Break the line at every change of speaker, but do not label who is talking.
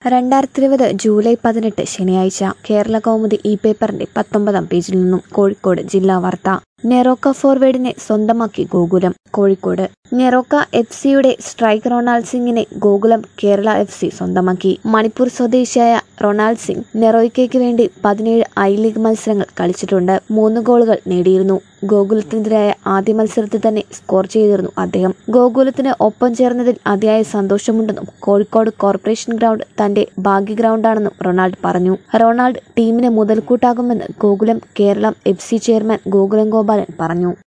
രണ്ടായിരത്തി ഇരുപത് ജൂലൈ പതിനെട്ട് ശനിയാഴ്ച കേരള കൗമുദി ഈ പേപ്പറിന്റെ പത്തൊമ്പതാം പേജിൽ നിന്നും കോഴിക്കോട് ജില്ലാ വാർത്ത നെറോക്ക ഫോർവേഡിനെ സ്വന്തമാക്കി ഗോകുലം കോഴിക്കോട് നെറോക്ക എഫ് സിയുടെ സ്ട്രൈക്ക് റൊണാൾഡ് സിംഗിനെ ഗോകുലം കേരള എഫ് സി സ്വന്തമാക്കി മണിപ്പൂർ സ്വദേശിയായ റൊണാൾഡ് സിംഗ് നെറോയ്ക്കയ്ക്ക് വേണ്ടി പതിനേഴ് ഐ ലീഗ് മത്സരങ്ങൾ കളിച്ചിട്ടുണ്ട് മൂന്ന് ഗോളുകൾ നേടിയിരുന്നു ഗോകുലത്തിനെതിരായ ആദ്യ മത്സരത്തിൽ തന്നെ സ്കോർ ചെയ്തിരുന്നു അദ്ദേഹം ഗോകുലത്തിന് ഒപ്പം ചേർന്നതിൽ അതിയായ സന്തോഷമുണ്ടെന്നും കോഴിക്കോട് കോർപ്പറേഷൻ ഗ്രൗണ്ട് തന്റെ ഭാഗ്യ ഗ്രൗണ്ടാണെന്നും റൊണാൾഡ് പറഞ്ഞു റൊണാൾഡ് ടീമിന് മുതൽക്കൂട്ടാകുമെന്ന് Gokulam Keralam F C chairman Gokulam Gopalan പറഞ്ഞു